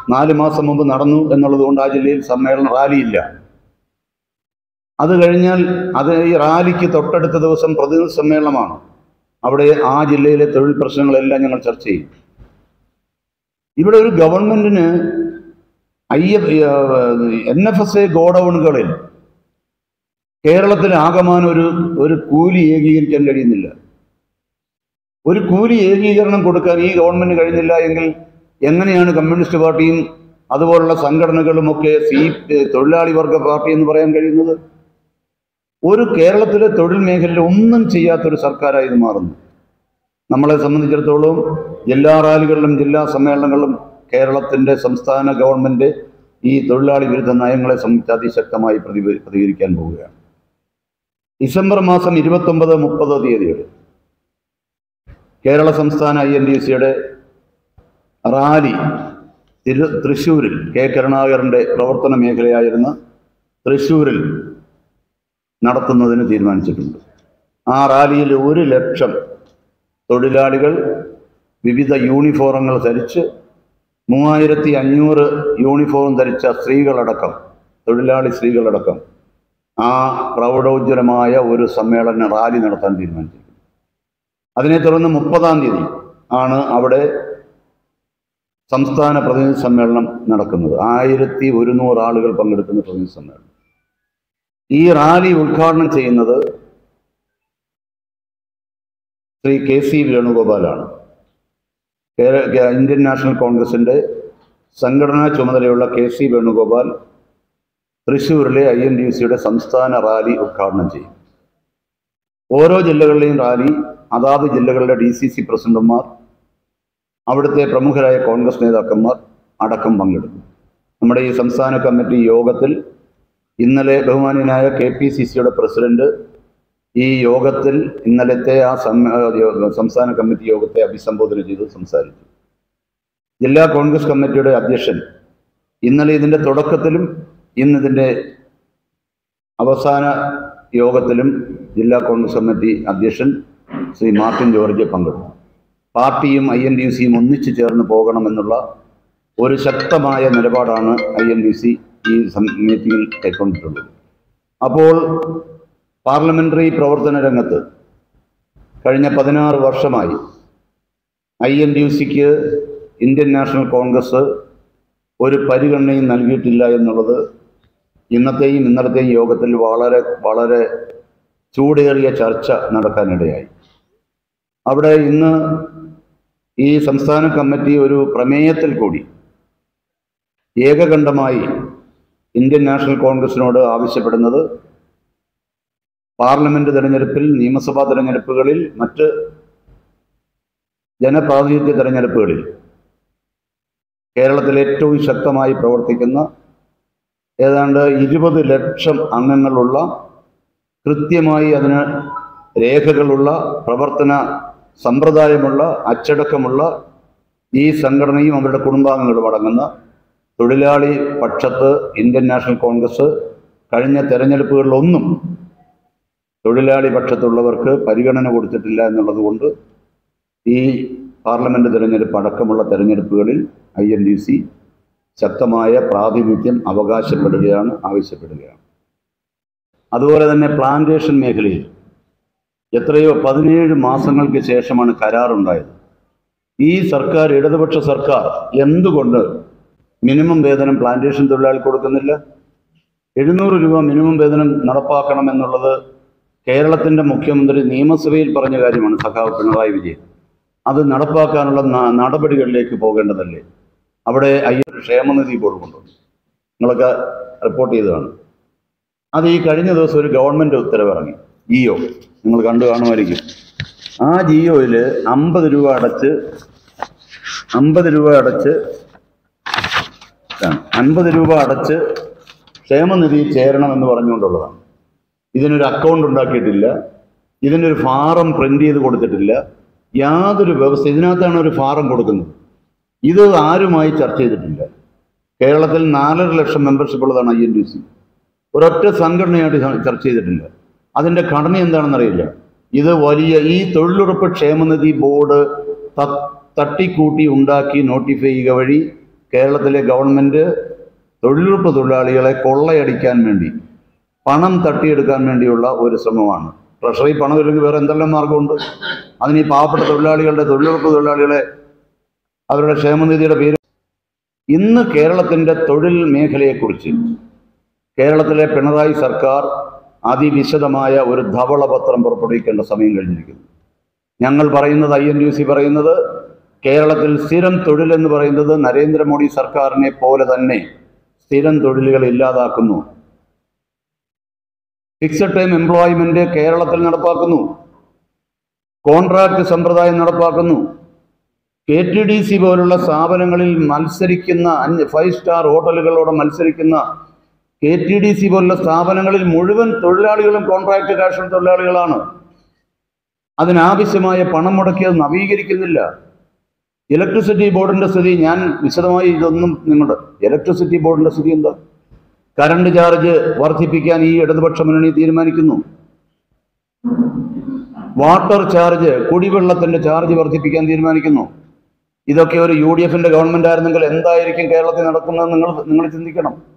നാല് മാസം മുമ്പ് നടന്നു എന്നുള്ളത് കൊണ്ട് ആ ജില്ലയിൽ സമ്മേളനം റാലിയില്ല അത് കഴിഞ്ഞാൽ അത് ഈ റാലിക്ക് തൊട്ടടുത്ത ദിവസം പ്രതിനിധി സമ്മേളനമാണ് അവിടെ ആ ജില്ലയിലെ തൊഴിൽ പ്രശ്നങ്ങളെല്ലാം ഞങ്ങൾ ചർച്ച ചെയ്യും ഇവിടെ ഒരു ഗവൺമെന്റിന് I F N F S A ഗോഡൌണുകളിൽ കേരളത്തിൽ ആകമാനം ഒരു ഒരു കൂലി ഏകീകരിക്കാൻ കഴിയുന്നില്ല ഒരു കൂലി ഏകീകരണം കൊടുക്കാൻ ഈ ഗവൺമെന്റ് കഴിഞ്ഞില്ല എങ്കിൽ എങ്ങനെയാണ് കമ്മ്യൂണിസ്റ്റ് പാർട്ടിയും അതുപോലുള്ള സംഘടനകളുമൊക്കെ സി തൊഴിലാളി വർഗ പാർട്ടി എന്ന് പറയാൻ കഴിയുന്നത് ഒരു കേരളത്തിലെ തൊഴിൽ മേഖലയിൽ ഒന്നും ചെയ്യാത്തൊരു സർക്കാരായി ഇത് മാറുന്നു നമ്മളെ സംബന്ധിച്ചിടത്തോളം ജില്ലാ റാലികളിലും ജില്ലാ സമ്മേളനങ്ങളിലും കേരളത്തിൻ്റെ സംസ്ഥാന ഗവൺമെൻറ് ഈ തൊഴിലാളി വിരുദ്ധ നയങ്ങളെ സംബന്ധിച്ച് അതിശക്തമായി പ്രതി പ്രതികരിക്കാൻ പോവുകയാണ് ഡിസംബർ മാസം ഇരുപത്തൊമ്പത് മുപ്പത് തീയതികളിൽ കേരള സംസ്ഥാന ഐ എൻ ഡി സിയുടെ റാലി തിരു തൃശ്ശൂരിൽ കെ കരുണാകരൻ്റെ പ്രവർത്തന മേഖലയായിരുന്ന തൃശ്ശൂരിൽ നടത്തുന്നതിന് തീരുമാനിച്ചിട്ടുണ്ട് ആ റാലിയിൽ ഒരു ലക്ഷം തൊഴിലാളികൾ വിവിധ യൂണിഫോറങ്ങൾ ധരിച്ച് മൂവായിരത്തി അഞ്ഞൂറ് യൂണിഫോം ധരിച്ച സ്ത്രീകളടക്കം തൊഴിലാളി സ്ത്രീകളടക്കം ആ പ്രൗഢോജ്വലമായ ഒരു സമ്മേളന റാലി നടത്താൻ തീരുമാനിച്ചിരിക്കുന്നു അതിനെ തുടർന്ന് മുപ്പതാം തീയതി ആണ് അവിടെ സംസ്ഥാന പ്രതിനിധി സമ്മേളനം നടക്കുന്നത് ആയിരത്തി ഒരുന്നൂറ് ആളുകൾ പങ്കെടുക്കുന്ന പ്രതിനിധി സമ്മേളനം ഈ റാലി ഉദ്ഘാടനം ചെയ്യുന്നത് ശ്രീ കെ സി വേണുഗോപാലാണ് കേര- കേ- ഇന്ത്യൻ നാഷണൽ കോൺഗ്രസിൻ്റെ സംഘടനാ ചുമതലയുള്ള കെ സി വേണുഗോപാൽ തൃശ്ശൂരിലെ ഐ എൻ ഡി സിയുടെ സംസ്ഥാന റാലി ഉദ്ഘാടനം ചെയ്യും ഓരോ ജില്ലകളിലെയും റാലി അതാത് ജില്ലകളിലെ ഡി സി സി പ്രസിഡന്റുമാർ അവിടുത്തെ പ്രമുഖരായ കോൺഗ്രസ് നേതാക്കന്മാർ അടക്കം പങ്കെടുക്കും നമ്മുടെ ഈ സംസ്ഥാന കമ്മിറ്റി യോഗത്തിൽ ഇന്നലെ ബഹുമാന്യനായ കെ പി സി സിയുടെ പ്രസിഡന്റ് ഈ യോഗത്തിൽ ഇന്നലത്തെ ആ സം- ആ യോ- സംസ്ഥാന കമ്മിറ്റി യോഗത്തെ അഭിസംബോധന ചെയ്ത് സംസാരിച്ചു ജില്ലാ കോൺഗ്രസ് കമ്മിറ്റിയുടെ അധ്യക്ഷൻ ഇന്നലെ ഇതിൻ്റെ തുടക്കത്തിലും ഇന്ന് ഇതിൻ്റെ അവസാന യോഗത്തിലും ജില്ലാ കോൺഗ്രസ് കമ്മിറ്റി അധ്യക്ഷൻ ശ്രീ മാർട്ടിൻ ജോർജ് പങ്കെടുത്തു പാർട്ടിയും ഐ എൻ ഡി സിയും ഒന്നിച്ചു ചേർന്ന് പോകണമെന്നുള്ള ഒരു ശക്തമായ നിലപാടാണ് ഐ എൻ ഡി സി ഈ സം- മീറ്റിംഗിൽ കൈക്കൊണ്ടിട്ടുള്ളത് അപ്പോൾ പാർലമെന്ററി പ്രവർത്തന രംഗത്ത് കഴിഞ്ഞ പതിനാറ് വർഷമായി ഐ എൻ ഡി സിക്ക് ഇന്ത്യൻ നാഷണൽ കോൺഗ്രസ് ഒരു പരിഗണനയും നൽകിയിട്ടില്ല എന്നുള്ളത് ഇന്നത്തെയും ഇന്നലത്തെയും യോഗത്തിൽ വളരെ വളരെ ചൂടേറിയ ചർച്ച നടക്കാനിടയായി അവിടെ ഇന്ന് ഈ സംസ്ഥാന കമ്മിറ്റി ഒരു പ്രമേയത്തിൽ കൂടി ഏകകണ്ഠമായി ഇന്ത്യൻ നാഷണൽ കോൺഗ്രസിനോട് ആവശ്യപ്പെടുന്നത് പാർലമെന്റ് തെരഞ്ഞെടുപ്പിൽ നിയമസഭാ തെരഞ്ഞെടുപ്പുകളിൽ മറ്റ് ജനപ്രാതിനിധ്യ തെരഞ്ഞെടുപ്പുകളിൽ കേരളത്തിൽ ഏറ്റവും ശക്തമായി പ്രവർത്തിക്കുന്ന ഏതാണ്ട് ഇരുപത് ലക്ഷം അംഗങ്ങളുള്ള കൃത്യമായി അതിന് രേഖകളുള്ള പ്രവർത്തന സമ്പ്രദായമുള്ള അച്ചടക്കമുള്ള ഈ സംഘടനയും അവരുടെ കുടുംബാംഗങ്ങളും അടങ്ങുന്ന തൊഴിലാളി പക്ഷത്ത് ഇന്ത്യൻ നാഷണൽ കോൺഗ്രസ് കഴിഞ്ഞ തെരഞ്ഞെടുപ്പുകളിലൊന്നും തൊഴിലാളി പക്ഷത്തുള്ളവർക്ക് പരിഗണന കൊടുത്തിട്ടില്ല എന്നുള്ളത് കൊണ്ട് ഈ പാർലമെന്റ് തെരഞ്ഞെടുപ്പ് അടക്കമുള്ള തെരഞ്ഞെടുപ്പുകളിൽ ഐ എൻ ഡി സി ശക്തമായ പ്രാതിനിധ്യം അവകാശപ്പെടുകയാണ് ആവശ്യപ്പെടുകയാണ് അതുപോലെ തന്നെ പ്ലാന്റേഷൻ മേഖലയിൽ എത്രയോ പതിനേഴ് മാസങ്ങൾക്ക് ശേഷമാണ് കരാറുണ്ടായത് ഈ സർക്കാർ ഇടതുപക്ഷ സർക്കാർ എന്തുകൊണ്ട് മിനിമം വേതനം പ്ലാന്റേഷൻ തൊഴിലാളി കൊടുക്കുന്നില്ല എഴുന്നൂറ് രൂപ മിനിമം വേതനം നടപ്പാക്കണം എന്നുള്ളത് കേരളത്തിൻ്റെ മുഖ്യമന്ത്രി നിയമസഭയിൽ പറഞ്ഞ കാര്യമാണ് സഖാവ് പിണറായി വിജയൻ അത് നടപ്പാക്കാനുള്ള ന- നടപടികളിലേക്ക് പോകേണ്ടതല്ലേ അവിടെ ഐ ക്ഷേമനിധി ബോർഡ് കൊണ്ടുവന്നു നിങ്ങളൊക്കെ റിപ്പോർട്ട് ചെയ്തതാണ് അത് ഈ കഴിഞ്ഞ ദിവസം ഒരു ഗവൺമെൻറ് ഉത്തരവിറങ്ങി ജിയോ നിങ്ങൾ കണ്ടു കാണുമായിരിക്കും ആ ജിയോയിൽ അമ്പത് രൂപ അടച്ച് അമ്പത് രൂപ അടച്ച് അൻപത് രൂപ അടച്ച് ക്ഷേമനിധി ചേരണമെന്ന് പറഞ്ഞുകൊണ്ടുള്ളതാണ് ഇതിനൊരു അക്കൗണ്ട് ഉണ്ടാക്കിയിട്ടില്ല ഇതിനൊരു ഫാറം പ്രിന്റ് ചെയ്ത് കൊടുത്തിട്ടില്ല യാതൊരു വ്യവസ്ഥ ഇതിനകത്താണ് ഒരു ഫാറം കൊടുക്കുന്നത് ഇത് ആരുമായി ചർച്ച ചെയ്തിട്ടില്ല കേരളത്തിൽ നാലര ലക്ഷം മെമ്പർഷിപ്പ് ഉള്ളതാണ് ഐ എൻ ഡി സി ഒരൊറ്റ സംഘടനയായിട്ട് ച- ചർച്ച ചെയ്തിട്ടില്ല അതിൻ്റെ ഘടന എന്താണെന്നറിയില്ല ഇത് വലിയ ഈ തൊഴിലുറപ്പ് ക്ഷേമനിധി ബോർഡ് ത- തട്ടിക്കൂട്ടി ഉണ്ടാക്കി നോട്ടിഫൈ ചെയ്യുക വഴി കേരളത്തിലെ ഗവൺമെന്റ് തൊഴിലുറപ്പ് തൊഴിലാളികളെ കൊള്ളയടിക്കാൻ വേണ്ടി പണം തട്ടിയെടുക്കാൻ വേണ്ടിയുള്ള ഒരു ശ്രമമാണ് ട്രഷറി പണം ഇല്ലെങ്കിൽ വേറെ എന്തെല്ലാം മാർഗമുണ്ട് അതിന് ഈ പാവപ്പെട്ട തൊഴിലാളികളുടെ തൊഴിലുറപ്പ് തൊഴിലാളികളെ അവരുടെ ക്ഷേമനിധിയുടെ പേര് ഇന്ന് കേരളത്തിൻ്റെ തൊഴിൽ മേഖലയെക്കുറിച്ച് കേരളത്തിലെ പിണറായി സർക്കാർ അതിവിശദമായ ഒരു ധവളപത്രം പുറപ്പെടുവിക്കേണ്ട സമയം കഴിഞ്ഞിരിക്കുന്നു ഞങ്ങൾ പറയുന്നത് ഐ എൻ യു സി പറയുന്നത് കേരളത്തിൽ സ്ഥിരം തൊഴിൽ എന്ന് പറയുന്നത് നരേന്ദ്രമോദി സർക്കാരിനെ പോലെ തന്നെ സ്ഥിരം തൊഴിലുകൾ ഇല്ലാതാക്കുന്നു ഫിക്സഡ് ടൈം എംപ്ലോയ്മെന്റ് കേരളത്തിൽ നടപ്പാക്കുന്നു കോൺട്രാക്ട് സമ്പ്രദായം നടപ്പാക്കുന്നു കെ ടി ഡി സി പോലുള്ള സ്ഥാപനങ്ങളിൽ മത്സരിക്കുന്ന അഞ്ച് ഫൈവ് സ്റ്റാർ ഹോട്ടലുകളോട് മത്സരിക്കുന്ന കെ ടി ഡി സി പോലുള്ള സ്ഥാപനങ്ങളിൽ മുഴുവൻ തൊഴിലാളികളും കോൺട്രാക്ട് കാഷ്വൽ തൊഴിലാളികളാണ് അതിനാവശ്യമായ പണം മുടക്കി അത് നവീകരിക്കുന്നില്ല ഇലക്ട്രിസിറ്റി ബോർഡിന്റെ സ്ഥിതി ഞാൻ വിശദമായി ഇതൊന്നും നിങ്ങളുടെ ഇലക്ട്രിസിറ്റി ബോർഡിന്റെ സ്ഥിതി എന്താ കറണ്ട് ചാർജ് വർദ്ധിപ്പിക്കാൻ ഈ ഇടതുപക്ഷ മുന്നണി തീരുമാനിക്കുന്നു വാട്ടർ ചാർജ് കുടിവെള്ളത്തിന്റെ ചാർജ് വർദ്ധിപ്പിക്കാൻ തീരുമാനിക്കുന്നു ഇതൊക്കെ ഒരു യു ഡി എഫിന്റെ ഗവൺമെന്റ് ആയിരുന്നെങ്കിൽ എന്തായിരിക്കും കേരളത്തിൽ നടക്കുന്നത് നിങ്ങൾ നിങ്ങൾ ചിന്തിക്കണം